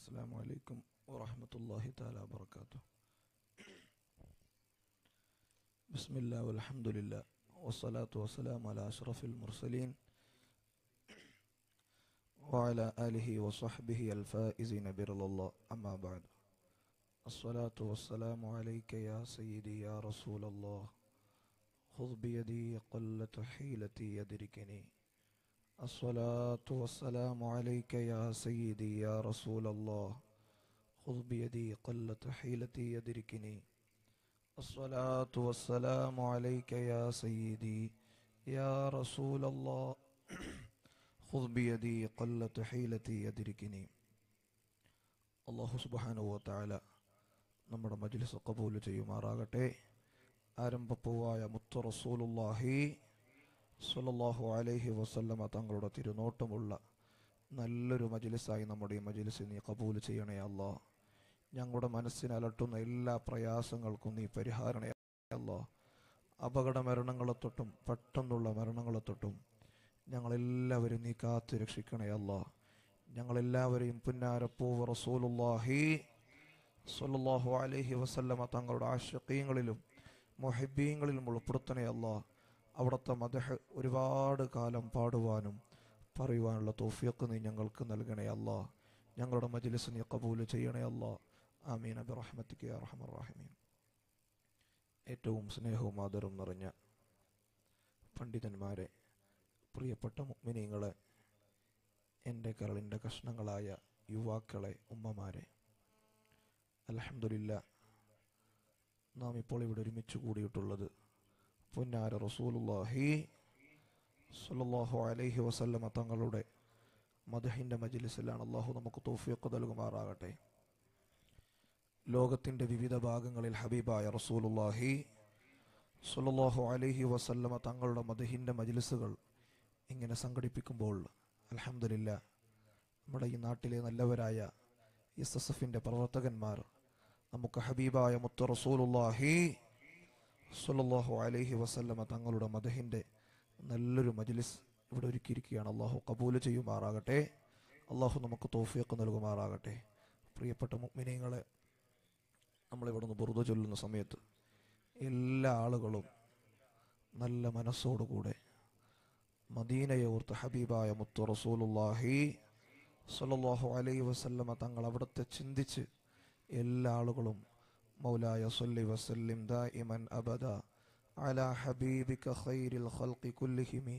السلام عليكم ورحمة الله تعالى وبركاته بسم الله والحمد لله والصلاة والسلام على أشرف المرسلين وعلى آله وصحبه الفائزين برضا الله أما بعد الصلاة والسلام عليك يا سيدي يا رسول الله خذ بيدي قلة حيلتي يدركني الصلاة والسلام عليك يا سيدي يا رسول الله خذ بيدي قلة حيلتي يدركني الصلاة والسلام عليك يا سيدي يا رسول الله خذ بيدي قلة حيلتي يدركني അള്ളാഹു സുബാനുവ താല നമ്മുടെ മജ്ലിസ് കബൂൽ ചെയ്യുമാറാകട്ടെ ആരംഭപ്പൂവായ മുത്തു റസൂലുല്ലാഹി സല്ലല്ലാഹു അലൈഹി വസല്ലമ തങ്ങളുടെ തിരുനോട്ടമുള്ള നല്ലൊരു മജ്ലിസായി നമ്മുടെ ഈ മജ്ലിസ് നീ കബൂൽ ചെയ്യണേ അല്ലാ ഞങ്ങളുടെ മനസ്സിനെ അലട്ടുന്ന എല്ലാ പ്രയാസങ്ങൾക്കും നീ പരിഹാരണേ അല്ലാ അപകട മരണങ്ങളെ തൊട്ടും പെട്ടെന്നുള്ള മരണങ്ങളെ തൊട്ടും ഞങ്ങളെല്ലാവരും നീ കാത്തു രക്ഷിക്കണേ അല്ലാ ഞങ്ങളെല്ലാവരെയും പുന്നാരപ്പൂവ് റസൂലുല്ലാഹി സല്ലല്ലാഹു അലൈഹി വസല്ലമ തങ്ങളുടെ ആശക്കീങ്ങളിലും മൊഹബീങ്ങളിലും ഉൾപ്പെടുത്തണേ അല്ലാ അവിടുത്തെ മദഹ് ഒരുപാട് കാലം പാടുവാനും പറയുവാനുള്ള തോഫിയൊക്കെ നീ ഞങ്ങൾക്ക് നൽകണേ അല്ലാ ഞങ്ങളുടെ മജ്ലിസ് നീ കബൂൽ ചെയ്യണേ അല്ലാ ആമീൻ അബി റഹ്മത്തിക്ക് റഹ്മർ റഹിമീൻ ഏറ്റവും സ്നേഹവും ആദരവും നിറഞ്ഞ പണ്ഡിതന്മാരെ പ്രിയപ്പെട്ട മുഗ്മിനീങ്ങളെ എൻ്റെ കരളിൻ്റെ കഷ്ണങ്ങളായ യുവാക്കളെ ഉമ്മമാരെ അലഹമില്ല നാം ഇപ്പോൾ ഇവിടെ ഒരുമിച്ച് കൂടിയിട്ടുള്ളത് പുന്നാര റസൂലുല്ലാഹി സല്ലല്ലാഹു അലൈഹി വസല്ലമ തങ്ങളുടെ മദഹിൻ്റെ മജ്ലിസിലാണ് അള്ളാഹു നമുക്ക് തോഫിയൊക്കെ നൽകുമാറാകട്ടെ ലോകത്തിൻ്റെ വിവിധ ഭാഗങ്ങളിൽ ഹബീബായ റസൂലുല്ലാഹി സല്ലല്ലാഹു അലൈഹി വസല്ലമ തങ്ങളുടെ മദഹിൻ്റെ മജ്ലിസുകൾ ഇങ്ങനെ സംഘടിപ്പിക്കുമ്പോൾ അലഹമില്ല നമ്മുടെ ഈ നാട്ടിലെ നല്ലവരായ എസ് എസ് എഫിൻ്റെ പ്രവർത്തകന്മാർ നമുക്ക് ഹബീബായ മുത്ത റസൂലുല്ലാഹി സല്ലല്ലാഹു അലൈഹി വസല്ലമ തങ്ങളുടെ മദഹിൻ്റെ നല്ലൊരു മജ്ലിസ് ഇവിടെ ഒരുക്കിയിരിക്കുകയാണ് അള്ളാഹു കബൂല് ചെയ്യുമാറാകട്ടെ അള്ളാഹു നമുക്ക് തോഫിയൊക്കെ നൽകുമാറാകട്ടെ പ്രിയപ്പെട്ട മുഗ്മിനീങ്ങളെ നമ്മളിവിടെ നിന്ന് ബുറുദ ചൊല്ലുന്ന സമയത്ത് എല്ലാ ആളുകളും നല്ല മനസ്സോടുകൂടെ മദീനയെ ഓർത്ത് ഹബീബായ മുത്തു റസൂലുല്ലാഹി സല്ലല്ലാഹു അലൈഹി വസല്ലമ തങ്ങൾ അവിടുത്തെ ചിന്തിച്ച് എല്ലാ ആളുകളും മൗലായ സല്ലി വസല്ലിം ദായിമൻ അബദ അല ഹബീബിക ഖൈരിൽ ഖൽഖി കുല്ലിഹിമി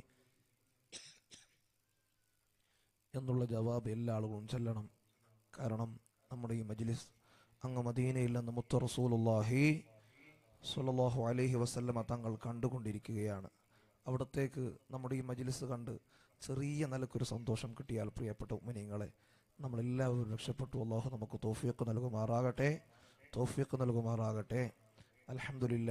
എന്നുള്ള ജവാബ് എല്ലാ ആളുകളും ചെല്ലണം കാരണം നമ്മുടെ ഈ മജ്ലിസ് അങ്ങ് മദീനയിൽ നിന്ന് മുത്ത റസൂലുല്ലാഹി സല്ലല്ലാഹു അലൈഹി വസല്ലമ തങ്ങൾ കണ്ടുകൊണ്ടിരിക്കുകയാണ് അവിടത്തേക്ക് നമ്മുടെ ഈ മജ്ലിസ് കണ്ട് ചെറിയ നിലക്കൊരു സന്തോഷം കിട്ടിയാൽ പ്രിയപ്പെട്ട ഉമ്മനിങ്ങളെ നമ്മളെല്ലാവരും രക്ഷപ്പെട്ടു അള്ളാഹു നമുക്ക് തോഫിയൊക്കെ നൽകുമാറാകട്ടെ തോഫിയൊക്കെ നൽകുമാറാകട്ടെ അലഹമില്ല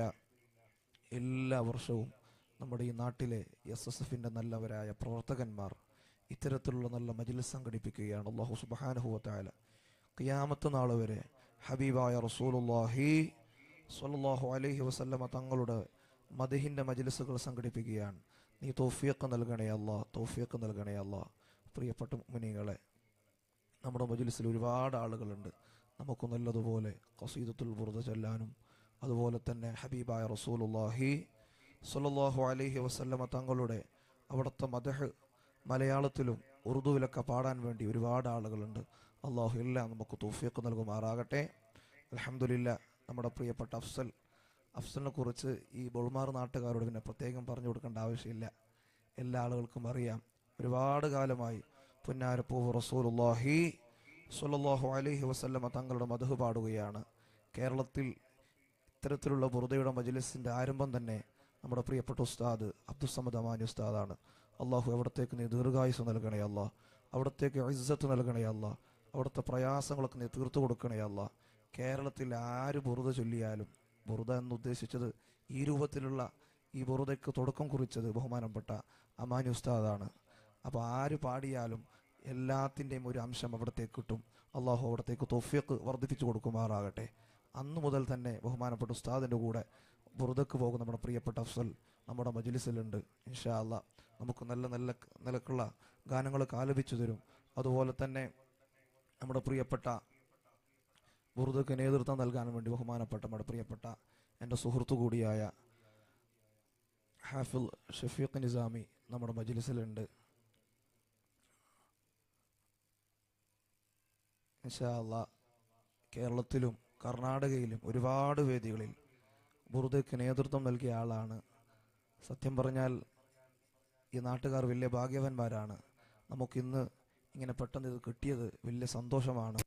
എല്ലാ വർഷവും നമ്മുടെ ഈ നാട്ടിലെ എസ് എസ് എഫിൻ്റെ നല്ലവരായ പ്രവർത്തകന്മാർ ഇത്തരത്തിലുള്ള നല്ല മജ്ലിസ് സംഘടിപ്പിക്കുകയാണ് അള്ളാഹു സുബാനുഹുവത്തായ ഖിയാമത്ത് നാൾ വരെ ഹബീബായ റസൂലുല്ലാഹി സ്വല്ലല്ലാഹു അലൈഹി വസല്ലമ തങ്ങളുടെ മദഹിൻ്റെ മജ്ലിസുകൾ സംഘടിപ്പിക്കുകയാണ് നീ തോഫിയൊക്കെ നൽകണേ അല്ല തോഫിയൊക്കെ നൽകണേ അല്ല പ്രിയപ്പെട്ട മുനികളെ നമ്മുടെ മജ്ലിസിൽ ഒരുപാട് ആളുകളുണ്ട് നമുക്ക് നല്ലതുപോലെ കസീദത്തുൽ ബുർദ ചെല്ലാനും അതുപോലെ തന്നെ ഹബീബായ റസൂലുല്ലാഹി സല്ലല്ലാഹു അലൈഹി വസല്ലമ തങ്ങളുടെ അവിടുത്തെ മദഹ് മലയാളത്തിലും ഉറുദുവിലൊക്കെ പാടാൻ വേണ്ടി ഒരുപാട് ആളുകളുണ്ട് അള്ളാഹു എല്ലാം നമുക്ക് തോഫിയൊക്കെ നൽകുമാറാകട്ടെ അലഹമുല്ല നമ്മുടെ പ്രിയപ്പെട്ട അഫ്സൽ അഫ്സലിനെ കുറിച്ച് ഈ ബൊൾമാർ നാട്ടുകാരോട് പിന്നെ പ്രത്യേകം പറഞ്ഞു കൊടുക്കേണ്ട ആവശ്യമില്ല എല്ലാ ആളുകൾക്കും അറിയാം ഒരുപാട് കാലമായി പുന്നാരപ്പൂവ് റസൂലുല്ലാഹി സുല്ലാഹു അലൈഹി വസല്ലമ തങ്ങളുടെ മധു പാടുകയാണ് കേരളത്തിൽ ഇത്തരത്തിലുള്ള ബുറുദയുടെ മജ്ലിസിൻ്റെ ആരംഭം തന്നെ നമ്മുടെ പ്രിയപ്പെട്ട ഉസ്താദ് അബ്ദുസമദ് അമാനി ഉസ്താദാണ് അള്ളാഹു അവിടത്തേക്ക് നീ ദീർഘായുസ് നൽകണേ അല്ല അവിടത്തേക്ക് ഇസ്സത്ത് നൽകണേ അല്ല അവിടുത്തെ പ്രയാസങ്ങളൊക്കെ നീ തീർത്തു കൊടുക്കണേ അല്ല കേരളത്തിൽ ആര് ബുറുദ ചൊല്ലിയാലും ബുറുദ എന്ന് ഉദ്ദേശിച്ചത് ഈ രൂപത്തിലുള്ള ഈ ബുറുദയ്ക്ക് തുടക്കം കുറിച്ചത് ബഹുമാനപ്പെട്ട അമാനി ഉസ്താദാണ് അപ്പോൾ ആര് പാടിയാലും എല്ലാത്തിൻ്റെയും ഒരു അംശം അവിടത്തേക്ക് കിട്ടും അള്ളാഹു അവിടത്തേക്ക് തൊഫിയക്ക് വർദ്ധിപ്പിച്ചു കൊടുക്കുമാറാകട്ടെ അന്നു മുതൽ തന്നെ ബഹുമാനപ്പെട്ട ഉസ്താദിൻ്റെ കൂടെ ബുറുദക്ക് പോകുന്ന നമ്മുടെ പ്രിയപ്പെട്ട അഫ്സൽ നമ്മുടെ മജ്ലിസിലുണ്ട് ഇൻഷാ അല്ലാ നമുക്ക് നല്ല നല്ല നിലക്കുള്ള ഗാനങ്ങൾ ആലപിച്ചു തരും അതുപോലെ തന്നെ നമ്മുടെ പ്രിയപ്പെട്ട ബുറുദക്ക് നേതൃത്വം നൽകാൻ വേണ്ടി ബഹുമാനപ്പെട്ട നമ്മുടെ പ്രിയപ്പെട്ട എൻ്റെ സുഹൃത്തു കൂടിയായ ഹാഫിൽ ഷഫീഖ് നിസാമി നമ്മുടെ മജ്ലിസിലുണ്ട് ഇൻഷാ അള്ളാ കേരളത്തിലും കർണാടകയിലും ഒരുപാട് വേദികളിൽ ബുറുദക്ക് നേതൃത്വം നൽകിയ ആളാണ് സത്യം പറഞ്ഞാൽ ഈ നാട്ടുകാർ വലിയ ഭാഗ്യവാന്മാരാണ് നമുക്കിന്ന് ഇങ്ങനെ പെട്ടെന്ന് ഇത് കിട്ടിയത് വലിയ സന്തോഷമാണ്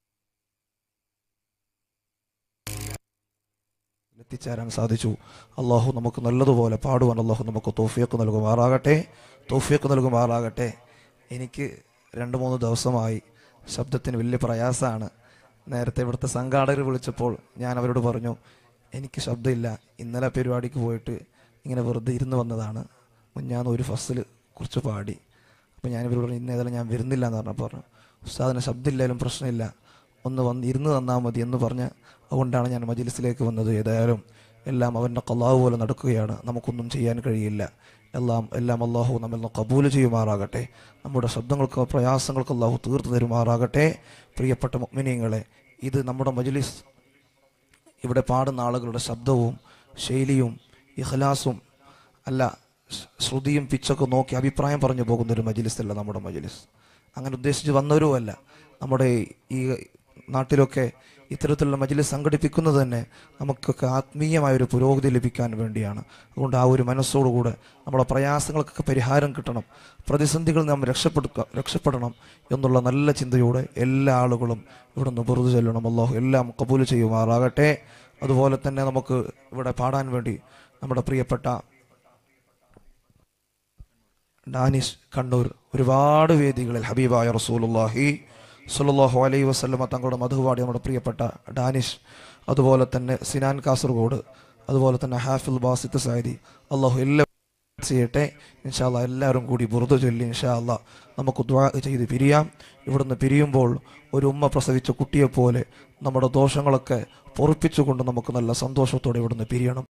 എത്തിച്ചേരാൻ സാധിച്ചു അള്ളാഹു നമുക്ക് നല്ലതുപോലെ പാടുവാൻ അള്ളാഹു നമുക്ക് തോഫിയൊക്കെ നൽകുമാറാകട്ടെ തോഫിയൊക്കെ നൽകുമാറാകട്ടെ എനിക്ക് രണ്ട് മൂന്ന് ദിവസമായി ശബ്ദത്തിന് വലിയ പ്രയാസമാണ് നേരത്തെ ഇവിടുത്തെ സംഘാടകർ വിളിച്ചപ്പോൾ ഞാൻ അവരോട് പറഞ്ഞു എനിക്ക് ശബ്ദമില്ല ഇന്നലെ പരിപാടിക്ക് പോയിട്ട് ഇങ്ങനെ വെറുതെ ഇരുന്ന് വന്നതാണ് മുഞ്ഞാന്ന് ഒരു ഫസ്റ്റിൽ കുറിച്ച് പാടി അപ്പോൾ ഞാൻ ഇവരോട് പറഞ്ഞു ഇന്ന ഏതായാലും ഞാൻ വരുന്നില്ല എന്ന് പറഞ്ഞപ്പോൾ പറഞ്ഞു ഉസ്താദിന് ശബ്ദമില്ലായാലും പ്രശ്നമില്ല ഒന്ന് വന്ന് ഇരുന്ന് തന്നാൽ മതി എന്ന് പറഞ്ഞ് അതുകൊണ്ടാണ് ഞാൻ മജിലിസിലേക്ക് വന്നത് ഏതായാലും എല്ലാം അവൻ്റെ കള്ളാവ് പോലെ നടക്കുകയാണ് നമുക്കൊന്നും ചെയ്യാൻ കഴിയില്ല എല്ലാം എല്ലാം അള്ളാഹു നമ്മിൽ നിന്ന് കബൂല് ചെയ്യുമാറാകട്ടെ നമ്മുടെ ശബ്ദങ്ങൾക്ക് പ്രയാസങ്ങൾക്ക് അള്ളാഹു തീർത്തു തരുമാറാകട്ടെ പ്രിയപ്പെട്ട മുഅ്മിനീങ്ങളെ ഇത് നമ്മുടെ മജ്ലിസ് ഇവിടെ പാടുന്ന ആളുകളുടെ ശബ്ദവും ശൈലിയും ഇഖ്ലാസും അല്ല ശ്- ശ്രുതിയും പിച്ചൊക്കെ നോക്കി അഭിപ്രായം പറഞ്ഞു പോകുന്ന ഒരു മജ്ലിസല്ല നമ്മുടെ മജ്ലിസ് അങ്ങനെ ഉദ്ദേശിച്ച് വന്നവരുമല്ല നമ്മുടെ ഈ നാട്ടിലൊക്കെ ഇത്തരത്തിലുള്ള മജ്ലിസ് സംഘടിപ്പിക്കുന്നത് തന്നെ നമുക്കൊക്കെ ആത്മീയമായ ഒരു പുരോഗതി ലഭിക്കാൻ വേണ്ടിയാണ് അതുകൊണ്ട് ആ ഒരു മനസ്സോടുകൂടെ നമ്മുടെ പ്രയാസങ്ങൾക്കൊക്കെ പരിഹാരം കിട്ടണം പ്രതിസന്ധികളിൽ നാം രക്ഷപ്പെടുക രക്ഷപ്പെടണം എന്നുള്ള നല്ല ചിന്തയോടെ എല്ലാ ആളുകളും ഇവിടെ നിന്ന് വെറുതെ ചെല്ലണം അള്ളാഹു എല്ലാം കബൂൽ ചെയ്യുമാറാകട്ടെ അതുപോലെ തന്നെ നമുക്ക് ഇവിടെ പാടാൻ വേണ്ടി നമ്മുടെ പ്രിയപ്പെട്ട ഡാനിഷ് കണ്ണൂർ ഒരുപാട് വേദികളിൽ ഹബീബായ റസൂലുള്ളാഹി സ്വല്ലല്ലാഹു അലൈഹി വസല്ലമ തങ്ങളുടെ മധുപാടി നമ്മുടെ പ്രിയപ്പെട്ട ഡാനിഷ് അതുപോലെ തന്നെ സിനാൻ കാസർഗോഡ് അതുപോലെ തന്നെ ഹാഫിൽ ബാസിത്ത് സായിദി അള്ളാഹു എല്ലാം ചെയ്യട്ടെ ഇൻഷാല്ല എല്ലാവരും കൂടി ബുറുദ ചൊല്ലി ഇൻഷാല്ല നമുക്ക് ദ്വാ ചെയ്ത് പിരിയാം ഇവിടുന്ന് പിരിയുമ്പോൾ ഒരു ഉമ്മ പ്രസവിച്ച കുട്ടിയെപ്പോലെ നമ്മുടെ ദോഷങ്ങളൊക്കെ പൊറുപ്പിച്ചുകൊണ്ട് നമുക്ക് നല്ല സന്തോഷത്തോടെ ഇവിടുന്ന് പിരിയണം